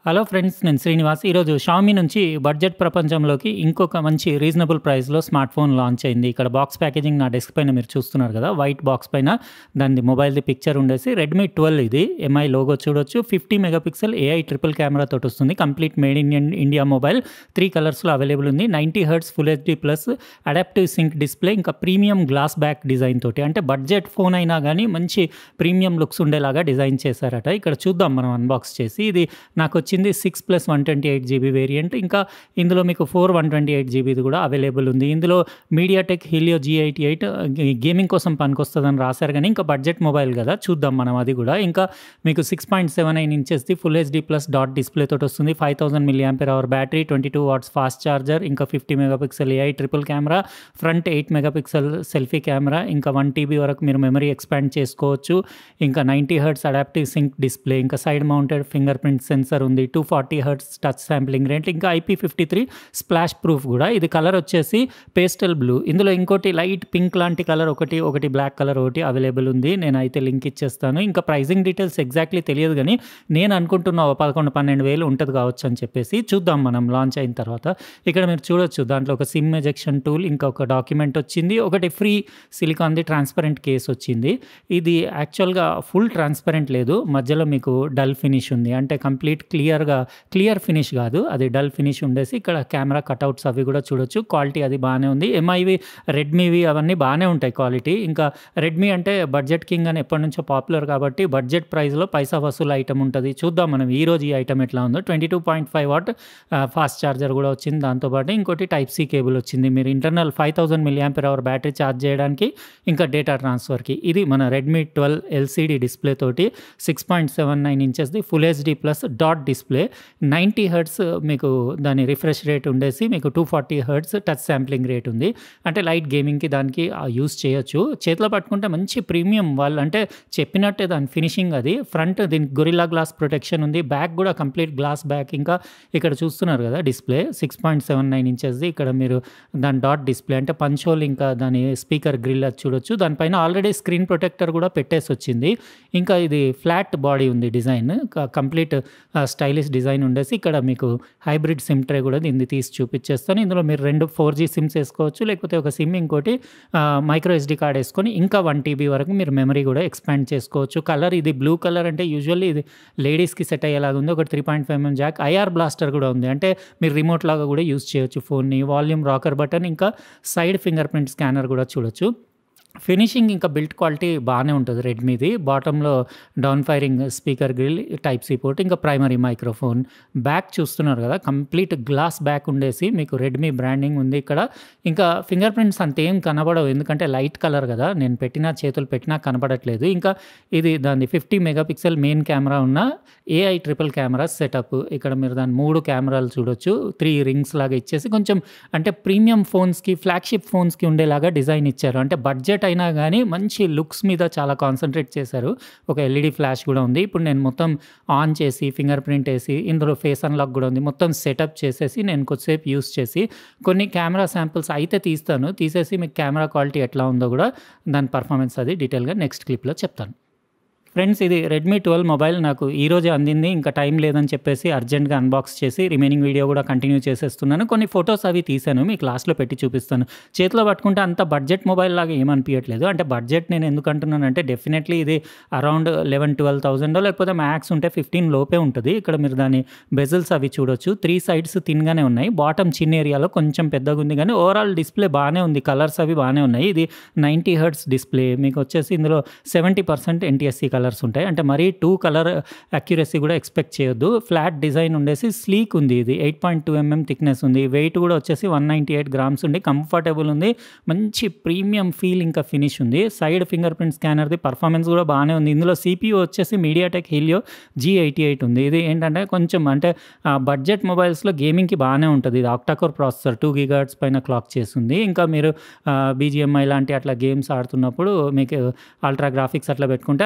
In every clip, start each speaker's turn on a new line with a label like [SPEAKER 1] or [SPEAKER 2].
[SPEAKER 1] hello friends నేను శ్రీనివాస్ ఈరోజు Xiaomi నుంచి బడ్జెట్ ప్రపంచంలోకి ఇంకొక మంచి రీజనబుల్ ప్రైస్లో స్మార్ట్ ఫోన్ లాంచ్ అయింది ఇక్కడ బాక్స్ ప్యాకేజింగ్ నా డెస్క్ పైన మీరు చూస్తున్నారు కదా వైట్ బాక్స్ పైన దాని మొబైల్ది పిక్చర్ ఉండేసి రెడ్మీ ట్వెల్వ్ ఇది ఎంఐ లోగో చూడొచ్చు fifty megapixel AI triple camera తోటి వస్తుంది complete made in India mobile three కలర్స్లో అవైలబుల్ ఉంది ninety hertz full HD plus adaptive sync display ఇంకా ప్రీమియం గ్లాస్ బ్యాక్ డిజైన్ తోటి అంటే బడ్జెట్ ఫోన్ అయినా కానీ మంచి ప్రీమియం లుక్స్ ఉండేలాగా డిజైన్ చేశారట ఇక్కడ చూద్దాం మనం అన్బాక్స్ చేసి ఇది నాకు వచ్చింది six plus one twenty eight GB variant ఇంకా ఇందులో మీకు ఫోర్ వన్ ట్వంటీ ఎయిట్ జీబీది కూడా అవైలబుల్ ఉంది ఇందులో MediaTek Helio G eighty eight gaming కోసం పనికొస్తుందని రాశారు కానీ ఇంకా బడ్జెట్ మొబైల్ కదా చూద్దాం మనం అది కూడా ఇంకా మీకు సిక్స్ పాయింట్ సెవెన్ నైన్ ఇంచెస్ది full HD plus dot display తోటి వస్తుంది five thousand milliampere hour battery twenty two watts fast charger ఇంకా fifty megapixel AI triple camera front eight megapixel selfie camera ఇంకా వన్ టీబీ వరకు మీరు memory expand చేసుకోవచ్చు ఇంకా ninety hertz adaptive sync display ఇంకా side mounted fingerprint sensor ఉంది two forty hertz touch sampling rate ఇంకా IP fifty three splash proof కూడా ఇది కలర్ వచ్చేసి పేస్టల్ బ్లూ ఇందులో ఇంకోటి లైట్ పింక్ లాంటి కలర్ ఒకటి ఒకటి బ్లాక్ కలర్ ఒకటి అవైలబుల్ ఉంది నేను అయితే లింక్ ఇచ్చేస్తాను ఇంకా ప్రైజింగ్ డీటెయిల్స్ ఎగ్జాక్ట్లీ తెలియదు కానీ నేను అనుకుంటున్న ఒక పదకొండు పన్నెండు వేలు ఉంటుంది కావచ్చు అని చెప్పేసి చూద్దాం మనం లాంచ్ అయిన తర్వాత ఇక్కడ మీరు చూడొచ్చు దాంట్లో ఒక సిమ్ ఎజెక్షన్ టూల్ ఇంకా ఒక డాక్యుమెంట్ వచ్చింది ఒకటి ఫ్రీ సిలికాన్ది ట్రాన్స్పరెంట్ కేస్ వచ్చింది ఇది యాక్చువల్గా ఫుల్ ట్రాన్స్పరెంట్ లేదు మధ్యలో మీకు డల్ ఫినిష్ ఉంది అంటే కంప్లీట్ క్లియర్గా క్లియర్ ఫినిష్ కాదు అది డల్ ఫినిష్ ఉండేసి ఇక్కడ కెమెరా కట్అవుట్స్ అవి కూడా చూడొచ్చు క్వాలిటీ అది బాగానే ఉంది ఎంఐవి రెడ్మీవి అవన్నీ బాగానే ఉంటాయి క్వాలిటీ ఇంకా రెడ్మీ అంటే బడ్జెట్ కింగ్ అని ఎప్పటి నుంచో పాపులర్ కాబట్టి బడ్జెట్ ప్రైస్లో పైసా వసూలు ఐటమ్ ఉంటుంది చూద్దాం మనం ఈ రోజు ఈ ఐటమ్ ఎట్లా ఉందో twenty two point five watt fast charger కూడా వచ్చింది దాంతోపాటు ఇంకోటి టైప్ సి కేబుల్ వచ్చింది మీరు internal five thousand milliampere hour battery charge చేయడానికి ఇంకా డేటా ట్రాన్స్ఫర్కి ఇది మన రెడ్మీ ట్వెల్వ్ ఎల్సీడీ డిస్ప్లే తోటి సిక్స్ పాయింట్ సెవెన్ నైన్ ఇంచెస్ది full HD plus dot display ninety hertz మీకు దాని రిఫ్రెష్ రేట్ ఉండేసి మీకు two forty hertz touch sampling rate ఉంది అంటే లైట్ గేమింగ్కి దానికి యూస్ చేయొచ్చు చేతిలో పట్టుకుంటే మంచి ప్రీమియం వాళ్ళు అంటే చెప్పినట్టే దాని ఫినిషింగ్ అది ఫ్రంట్ దీనికి గొరిల్లా గ్లాస్ ప్రొటెక్షన్ ఉంది బ్యాక్ కూడా కంప్లీట్ గ్లాస్ బ్యాక్ ఇంకా ఇక్కడ చూస్తున్నారు కదా display six point seven nine ఇంచెస్ది ఇక్కడ మీరు దాని డాట్ డిస్ప్లే అంటే పంచోల్ ఇంకా దాని స్పీకర్ గ్రిల్ అది చూడొచ్చు దానిపైన ఆల్రెడీ స్క్రీన్ ప్రొటెక్టర్ కూడా పెట్టేసి వచ్చింది ఇంకా ఇది ఫ్లాట్ బాడీ ఉంది డిజైన్ కంప్లీట్ స్టైలిష్ డిజైన్ ఉండేసి ఇక్కడ మీకు హైబ్రిడ్ సిమ్ ట్రే కూడా దీన్ని తీసి చూపించేస్తాను ఇందులో మీరు రెండు ఫోర్ జీ సిమ్స్ వేసుకోవచ్చు లేకపోతే ఒక సిమ్ ఇంకోటి మైక్రో ఎస్డి కార్డ్ వేసుకొని ఇంకా వన్ టీబీ వరకు మీరు మెమరీ కూడా ఎక్స్పాండ్ చేసుకోవచ్చు కలర్ ఇది బ్లూ కలర్ అంటే యూజువల్లీ ఇది లేడీస్కి సెట్ అయ్యేలాగా ఉంది ఒక three point five MM jack IR blaster కూడా ఉంది అంటే మీరు రిమోట్ లాగా కూడా యూస్ చేయొచ్చు ఫోన్ని వాల్యూమ్ రాకర్ బటన్ ఇంకా సైడ్ ఫింగర్ ప్రింట్ స్కానర్ కూడా చూడొచ్చు ఫినిషింగ్ ఇంకా బిల్ట్ క్వాలిటీ బాగానే ఉంటుంది రెడ్మీది బాటంలో down firing speaker grill type C port ఇంకా ప్రైమరీ మైక్రోఫోన్ బ్యాక్ చూస్తున్నారు కదా కంప్లీట్ గ్లాస్ బ్యాక్ ఉండేసి మీకు రెడ్మీ బ్రాండింగ్ ఉంది ఇక్కడ ఇంకా ఫింగర్ ప్రింట్స్ అంతేం కనబడవు ఎందుకంటే లైట్ కలర్ కదా నేను పెట్టినా చేతులు పెట్టినా కనబడట్లేదు ఇంకా ఇది దాని ఫిఫ్టీ మెగాపిక్సెల్ మెయిన్ కెమెరా ఉన్న ఏఐ ట్రిపుల్ కెమెరా సెటప్ ఇక్కడ మీరు దాని మూడు కెమెరాలు చూడొచ్చు త్రీ రింగ్స్ లాగా ఇచ్చేసి కొంచెం అంటే ప్రీమియం ఫోన్స్కి ఫ్లాగ్షిప్ ఫోన్స్కి ఉండేలాగా డిజైన్ ఇచ్చారు అంటే బడ్జెట్ అయినా కానీ మంచి లుక్స్ మీద చాలా కాన్సన్ట్రేట్ చేశారు ఒక ఎల్ఈడి ఫ్లాష్ కూడా ఉంది ఇప్పుడు నేను మొత్తం ఆన్ చేసి ఫింగర్ ప్రింట్ వేసి ఇందులో ఫేస్ అన్లాక్ కూడా ఉంది మొత్తం సెటప్ చేసేసి నేను కొద్దిసేపు యూస్ చేసి కొన్ని కెమెరా శాంపిల్స్ అయితే తీస్తాను తీసేసి మీకు కెమెరా క్వాలిటీ ఎట్లా ఉందో కూడా దాని పర్ఫార్మెన్స్ అది డీటెయిల్గా నెక్స్ట్ క్లిప్లో చెప్తాను ఫ్రెండ్స్ ఇది రెడ్మీ ట్వెల్వ్ మొబైల్ నాకు ఈ రోజే అందింది ఇంకా టైం లేదని చెప్పేసి అర్జెంట్గా అన్బాక్స్ చేసి రిమైనింగ్ వీడియో కూడా కంటిన్యూ చేసేస్తున్నాను కొన్ని ఫొటోస్ అవి తీసాను మీకు లాస్ట్లో పెట్టి చూపిస్తాను చేతిలో పట్టుకుంటే అంత బడ్జెట్ మొబైల్ లాగా ఏమనిపించట్లేదు అంటే బడ్జెట్ నేను ఎందుకు అంటున్నానంటే డెఫినెట్లీ ఇది అరౌండ్ లెవెన్ ట్వెల్వ్ థౌసండ్ లేకపోతే మ్యాక్స్ ఉంటే ఫిఫ్టీన్ లోపే ఉంటుంది ఇక్కడ మీరు దాని బెజిల్స్ అవి చూడొచ్చు త్రీ సైడ్స్ తిన్గానే ఉన్నాయి బాటమ్ చిన్న ఏరియాలో కొంచెం పెద్దగా ఉంది కానీ ఓవరాల్ డిస్ప్లే బాగానే ఉంది కలర్స్ అవి బాగానే ఉన్నాయి ఇది నైంటీ హర్ట్స్ డిస్ప్లే మీకు వచ్చేసి ఇందులో seventy percent NTSC colour colours ఉంటాయి అంటే మరీ టూ కలర్ అక్యురసీ కూడా ఎక్స్పెక్ట్ చేయొద్దు ఫ్లాట్ డిజైన్ ఉండేసి స్లీక్ ఉంది ఇది eight point two mm thickness ఉంది వెయిట్ కూడా వచ్చేసి వన్ నైంటీ ఎయిట్ గ్రామ్స్ ఉంది కంఫర్టబుల్ ఉంది మంచి ప్రీమియం ఫీల్ ఇంకా ఫినిష్ ఉంది సైడ్ ఫింగర్ ప్రింట్ స్కానర్ది పర్ఫార్మెన్స్ కూడా బాగానే ఉంది ఇందులో సిపియూ వచ్చేసి MediaTek Helio G eighty eight ఉంది ఇది ఏంటంటే కొంచెం అంటే బడ్జెట్ మొబైల్స్లో గేమింగ్కి బాగానే ఉంటుంది ఇది ఆక్టాకోర్ ప్రాసెసర్ టూ గిగార్డ్స్ పైన క్లాక్ చేస్తుంది ఇంకా మీరు బీజిఎంఐ లాంటి అట్లా గేమ్స్ ఆడుతున్నప్పుడు మీకు అల్ట్రా గ్రాఫిక్స్ అట్లా పెట్టుకుంటే అరౌండ్ ఫార్టీ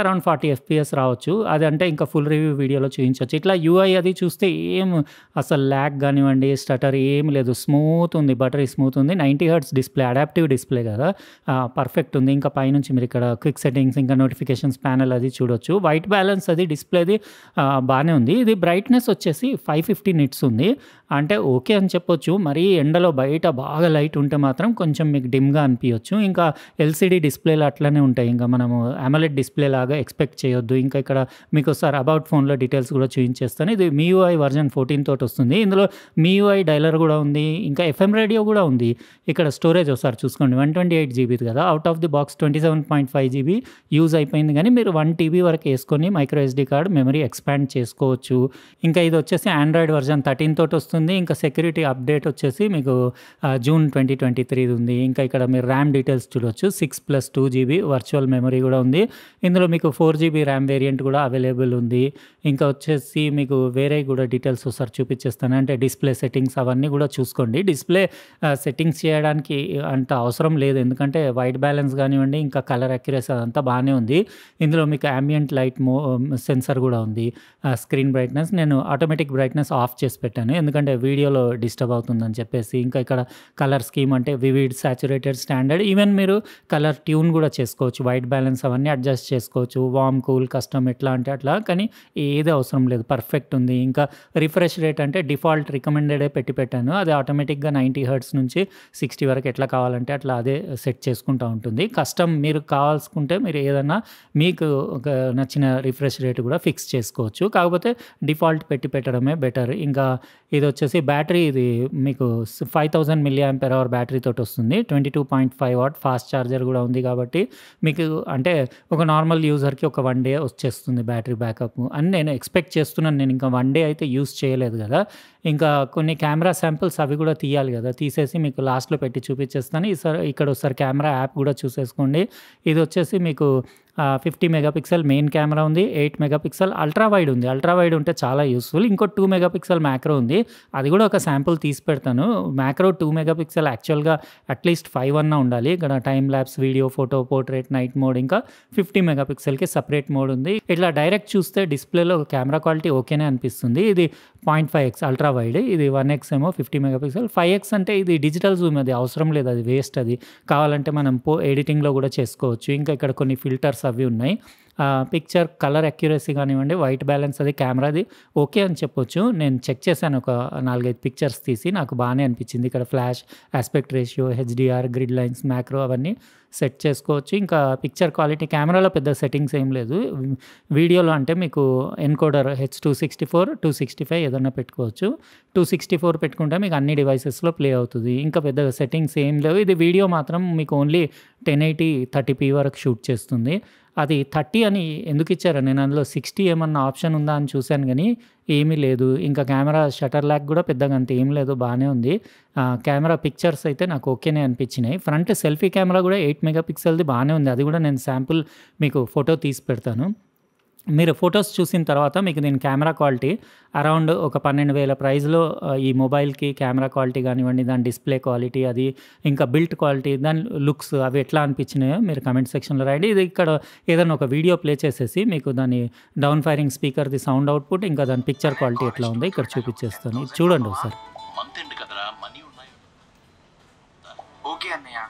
[SPEAKER 1] ఎఫ్పిఎస్ రావచ్చు అది అంటే ఇంకా ఫుల్ రివ్యూ వీడియోలో చూపించవచ్చు ఇట్లా యూఐ అది చూస్తే ఏం అసలు ల్యాగ్ కానివ్వండి స్టటర్ ఏం లేదు స్మూత్ ఉంది బటరీ స్మూత్ ఉంది ninety hertz display adaptive display కదా పర్ఫెక్ట్ ఉంది ఇంకా పైనుంచి మీరు ఇక్కడ క్విక్ సెట్టింగ్స్ ఇంకా నోటిఫికేషన్స్ ప్యానల్ అది చూడొచ్చు వైట్ బ్యాలెన్స్ అది డిస్ప్లేది బాగానే ఉంది ఇది బ్రైట్నెస్ వచ్చేసి ఫైవ్ ఫిఫ్టీ నిట్స్ ఉంది అంటే ఓకే అని చెప్పొచ్చు మరీ ఎండలో బయట బాగా లైట్ ఉంటే మాత్రం కొంచెం మీకు డిమ్గా అనిపించవచ్చు ఇంకా ఎల్సిడి డిస్ప్లేలు అట్లనే ఉంటాయి ఇంకా మనము అమలెడ్ డిస్ప్లే లాగా ఎక్స్పెక్ట్ చేయొద్దు ఇంకా ఇక్కడ మీకు ఒకసారి అబౌట్ ఫోన్లో డీటెయిల్స్ కూడా చూపించేస్తాను ఇది MIUI వర్జన్ ఫోర్టీన్ తోటి వస్తుంది ఇందులో MIUI డైలర్ కూడా ఉంది ఇంకా ఎఫ్ఎం రేడియో కూడా ఉంది ఇక్కడ స్టోరేజ్ ఒకసారి చూసుకోండి వన్ ట్వంటీ ఎయిట్ జీబీది కదా out of the box twenty seven point five GB use అయిపోయింది కానీ మీరు వన్ టీబీ వరకు వేసుకొని micro SD card memory expand చేసుకోవచ్చు ఇంకా ఇది వచ్చేసి ఆండ్రాయిడ్ వర్జన్ థర్టీన్ తోటి వస్తుంది ఇంకా సెక్యూరిటీ అప్డేట్ వచ్చేసి మీకు ఆ, జూన్ ట్వంటీ ట్వంటీ త్రీది ఉంది ఇంకా ఇక్కడ మీరు ర్యామ్ డీటెయిల్స్ చూడొచ్చు six plus two GB virtual memory కూడా ఉంది ఇందులో మీకు ఫోర్ జీబీ ర్యామ్ వేరియంట్ కూడా అవైలబుల్ ఉంది ఇంకా వచ్చేసి మీకు వేరే కూడా డీటెయిల్స్ ఒకసారి చూపించేస్తాను అంటే డిస్ప్లే సెట్టింగ్స్ అవన్నీ కూడా చూసుకోండి డిస్ప్లే సెట్టింగ్స్ చేయడానికి అంత అవసరం లేదు ఎందుకంటే వైట్ బ్యాలెన్స్ కానివ్వండి ఇంకా కలర్ అక్యురసీ అదంతా బాగానే ఉంది ఇందులో మీకు ambient లైట్ మో సెన్సర్ కూడా ఉంది స్క్రీన్ బ్రైట్నెస్ నేను ఆటోమేటిక్ బ్రైట్నెస్ ఆఫ్ చేసి పెట్టాను ఎందుకంటే వీడియోలో డిస్టర్బ్ అవుతుందని చెప్పేసి ఇంకా ఇక్కడ కలర్ స్కీమ్ అంటే వివిడ్ సాచురేటెడ్ స్టాండర్డ్ ఈవెన్ మీరు కలర్ ట్యూన్ కూడా చేసుకోవచ్చు వైట్ బ్యాలెన్స్ అవన్నీ అడ్జస్ట్ చేసుకోవచ్చు వామ్ కూల్ కస్టమ్ ఎట్లా అంటే అట్లా కానీ ఏది అవసరం లేదు పర్ఫెక్ట్ ఉంది ఇంకా రిఫ్రెష్ రేట్ అంటే డిఫాల్ట్ రికమెండెడే పెట్టి పెట్టాను అది ఆటోమేటిక్గా నైంటీ హర్ట్స్ నుంచి సిక్స్టీ వరకు ఎట్లా కావాలంటే అట్లా అదే సెట్ చేసుకుంటూ ఉంటుంది కస్టమ్ మీరు కావాల్సుకుంటే మీరు ఏదన్నా మీకు ఒక నచ్చిన రిఫ్రెష్ రేట్ కూడా ఫిక్స్ చేసుకోవచ్చు కాకపోతే డిఫాల్ట్ పెట్టి పెట్టడమే బెటర్ ఇంకా ఇది వచ్చేసి బ్యాటరీ ఇది మీకు five thousand milli ampere hour battery తోటి వస్తుంది twenty two point five watt fast charger కూడా ఉంది కాబట్టి మీకు అంటే ఒక నార్మల్ యూజర్కి ఒక వన్ డే వచ్చేస్తుంది బ్యాటరీ బ్యాకప్ అని నేను ఎక్స్పెక్ట్ చేస్తున్నాను నేను ఇంకా వన్ డే అయితే యూస్ చేయలేదు కదా ఇంకా కొన్ని కెమెరా శాంపిల్స్ అవి కూడా తీయాలి కదా తీసేసి మీకు లాస్ట్లో పెట్టి చూపించేస్తాను ఈసారి ఇక్కడ ఒకసారి కెమెరా యాప్ కూడా చూసేసుకోండి ఇది వచ్చేసి మీకు ఫిఫ్టీ మెగాపిక్సెల్ మెయిన్ కెమెరా ఉంది ఎయిట్ మెగాపిక్సెల్ అల్ట్రా వైడ్ ఉంది అల్ట్రా వైడ్ ఉంటే చాలా యూస్ఫుల్ ఇంకో టూ మెగాపిక్సెల్ మ్యాక్రో ఉంది అది కూడా ఒక శాంపుల్ తీసి పెడతాను మ్యాక్రో టూ మెగాపిక్సెల్ యాక్చువల్గా అట్లీస్ట్ ఫైవ్ అన్న ఉండాలి ఇక్కడ time lapse video photo portrait night mode ఇంకా ఫిఫ్టీ మెగాపిక్సెల్కి సపరేట్ మోడ్ ఉంది ఇట్లా డైరెక్ట్ చూస్తే డిస్ప్లేలో కెమెరా క్వాలిటీ ఓకేనే అనిపిస్తుంది ఇది point five x ultra wide ఇది వన్ ఎక్స్ ఏమో ఫిఫ్టీ మెగాపిక్సెల్ ఫైవ్ ఎక్స్ అంటే ఇది డిజిటల్ జూమ్ అది అవసరం లేదు అది వేస్ట్ అది కావాలంటే మనం పో ఎడిటింగ్లో కూడా చేసుకోవచ్చు ఇంకా ఇక్కడ కొన్ని ఫిల్టర్స్ అవి ఉన్నాయి పిక్చర్ కలర్ అక్యురసీ కానివ్వండి వైట్ బ్యాలెన్స్ అది కెమెరాది ఓకే అని చెప్పొచ్చు నేను చెక్ చేశాను ఒక నాలుగైదు పిక్చర్స్ తీసి నాకు బాగానే అనిపించింది ఇక్కడ flash aspect ratio HDR grid lines macro అవన్నీ సెట్ చేసుకోవచ్చు ఇంకా పిక్చర్ క్వాలిటీ కెమెరాలో పెద్ద సెట్టింగ్స్ ఏం లేదు వీడియోలో అంటే మీకు encoder H two sixty four two sixty five ఏదైనా పెట్టుకోవచ్చు టూ సిక్స్టీ ఫోర్ పెట్టుకుంటే మీకు అన్ని డివైసెస్లో ప్లే అవుతుంది ఇంకా పెద్దగా సెట్టింగ్స్ ఏం లేవు ఇది వీడియో మాత్రం మీకు only ten eighty thirty p వరకు షూట్ చేస్తుంది అది థర్టీ అని ఎందుకు ఇచ్చారు నేను అందులో సిక్స్టీ ఏమన్నా ఆప్షన్ ఉందా అని చూశాను కానీ ఏమీ లేదు ఇంకా కెమెరా షటర్ ల్యాక్ కూడా పెద్దగా అంత ఏం లేదు బాగానే ఉంది ఆ, కెమెరా పిక్చర్స్ అయితే నాకు ఓకేనే అనిపించినాయి ఫ్రంట్ సెల్ఫీ కెమెరా కూడా ఎయిట్ మెగా పిక్సెల్ది బాగానే ఉంది అది కూడా నేను శాంపుల్ మీకు ఫోటో తీసి పెడతాను మీరు ఫొటోస్ చూసిన తర్వాత మీకు దీని కెమెరా క్వాలిటీ అరౌండ్ ఒక పన్నెండు వేల ప్రైస్లో ఆ, ఈ మొబైల్కి కెమెరా క్వాలిటీ కానివ్వండి దాని డిస్ప్లే క్వాలిటీ అది ఇంకా బిల్ట్ క్వాలిటీ దాని లుక్స్ అవి ఎట్లా అనిపించినాయో మీరు కమెంట్ సెక్షన్లో రాయండి ఇది ఇక్కడ ఏదైనా ఒక వీడియో ప్లే చేసేసి మీకు దాని డౌన్ ఫైరింగ్ స్పీకర్ది సౌండ్ అవుట్పుట్ ఇంకా దాని పిక్చర్ క్వాలిటీ ఎట్లా ఉందో ఇక్కడ చూపించేస్తాను ఇది చూడండి ఒకసారి
[SPEAKER 2] మంత్ ఎండ్ కదరా మనీ ఉన్నాయి
[SPEAKER 3] ఓకే అన్నయ్య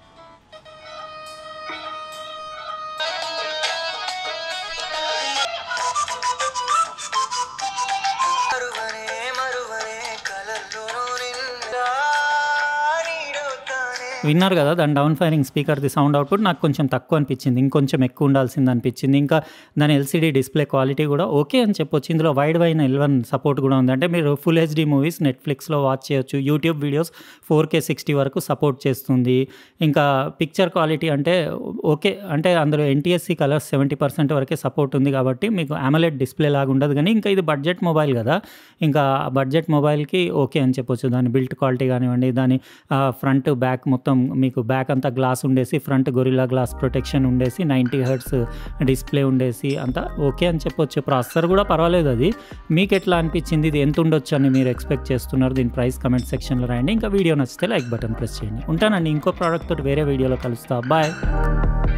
[SPEAKER 4] మరువనే మరువనే కలల్లోనూ నిండా నీడవుతానే
[SPEAKER 1] విన్నారు కదా దాని డౌన్ ఫైరింగ్ స్పీకర్ది సౌండ్ అవుట్పుట్ నాకు కొంచెం తక్కువ అనిపించింది ఇంకొంచెం ఎక్కువ ఉండాల్సింది అనిపించింది ఇంకా దాని ఎల్సీడీ డిస్ప్లే క్వాలిటీ కూడా ఓకే అని చెప్పొచ్చు ఇందులో వైడ్ వైన్ ఎల్వన్ సపోర్ట్ కూడా ఉంది అంటే మీరు ఫుల్ హెచ్డి మూవీస్ నెట్ఫ్లిక్స్లో వాచ్ చేయొచ్చు YouTube videos four K sixty వరకు సపోర్ట్ చేస్తుంది ఇంకా పిక్చర్ క్వాలిటీ అంటే ఓకే అంటే అందులో ఎన్టీఎస్సీ కలర్స్ సెవెంటీ పర్సెంట్ వరకే సపోర్ట్ ఉంది కాబట్టి మీకు అమలెడ్ డిస్ప్లే లాగా ఉండదు కానీ ఇంకా ఇది బడ్జెట్ మొబైల్ కదా ఇంకా బడ్జెట్ మొబైల్కి ఓకే అని చెప్పొచ్చు దాని బిల్ట్ క్వాలిటీ కానివ్వండి దాని ఫ్రంట్ బ్యాక్ మొత్తం మీకు బ్యాక్ అంతా గ్లాస్ ఉండేసి ఫ్రంట్ గొరిల్లా గ్లాస్ ప్రొటెక్షన్ ఉండేసి నైంటీ హెర్ట్స్ డిస్ప్లే ఉండేసి అంతా ఓకే అని చెప్పొచ్చు ప్రాసెసర్ కూడా పర్వాలేదు అది మీకు ఎట్లా అనిపించింది ఇది ఎంత ఉండొచ్చు అని మీరు ఎక్స్పెక్ట్ చేస్తున్నారు దీని ప్రైస్ కమెంట్ సెక్షన్లో రాయండి ఇంకా వీడియో నచ్చితే లైక్ బటన్ ప్రెస్ చేయండి ఉంటానండి ఇంకో ప్రోడక్ట్ తోటి వేరే వీడియోలో కలుస్తా బాయ్